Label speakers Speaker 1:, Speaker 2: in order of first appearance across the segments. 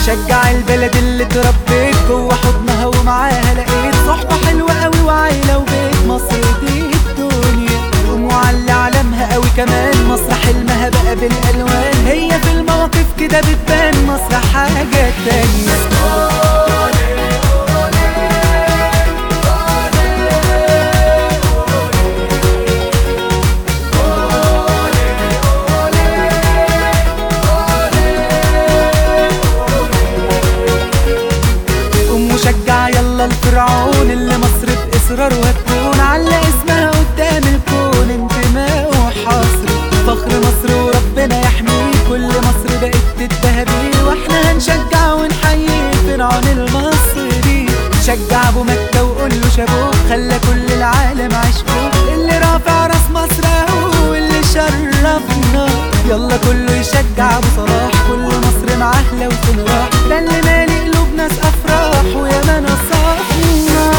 Speaker 1: شجع البلد اللي اتربيت جوه حضنها ومعاها لقيت صحبة حلوة قوي وعيلة وبيت مصر دي الدنيا ومعلي علمها قوي كمان مصر حلمها بقى بالالوان هي في المواقف كده بتبان مصر حاجة تانية قوم مشجع يلا الفرعون اللي مصر بإصرار وهتكون على اسمها قدام الكون انتماء وحصر فخر مصر وربنا يحميه كل مصر بقت تتبهبيه واحنا هنشجع ونحيي فرعون المصري شجع ابو مكة وقول له شابوه خلى كل العالم عشقوه اللي رافع راس مصر اهو واللي شرفنا يلا كله يشجع ابو صلاح كل مصر معاه لو راح ده اللي مالي قلوب ناس افراح ويا ما نصفنا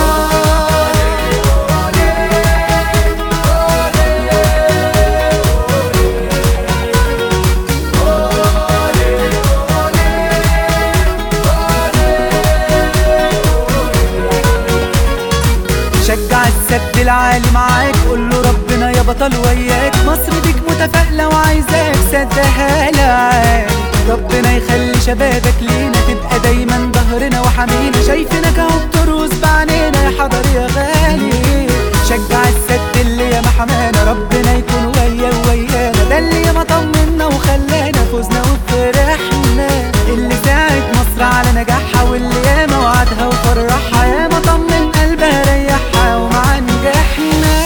Speaker 1: شجع السد العالي معاك قول له ربنا يا بطل وياك مصر بيك متفائلة وعايزاك سدها لعالي ربنا يخلي شبابك لينا تبقى دايما ظهرنا وحمينا شايفينك اهو بترقص بعينينا يا حضر يا غالي شجع السد اللي يا حمانا ربنا يكون ويا ويانا ده اللي ياما طمنا وخلانا فوزنا وفرحنا اللي ساعد مصر على نجاحها واللي ياما وعدها وفرحها ياما طمن قلبها ريحها ومع نجاحنا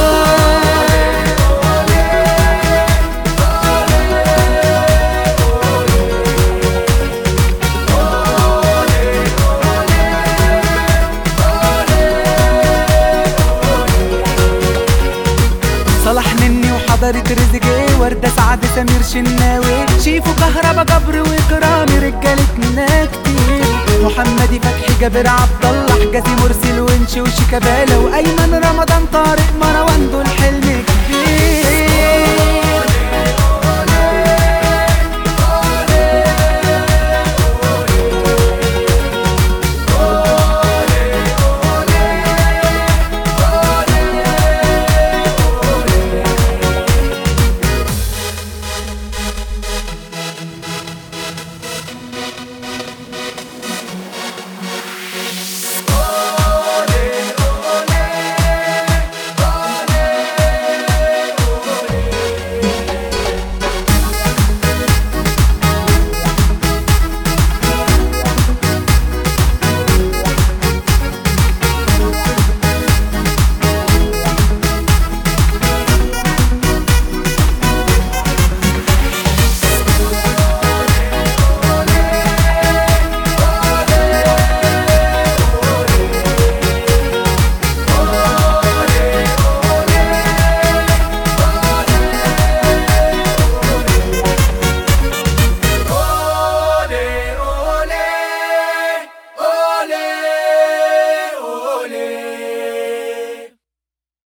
Speaker 1: صلاح مني وحضرة رزقي وردة سعد سمير شناوي شيفو كهربا جبر وكرامي رجالتنا كتير محمدي فتحي جابر عبد الله حجازي مرسي الونش وشيكابالا وايمن رمضان طارق مروان دول حلم كبير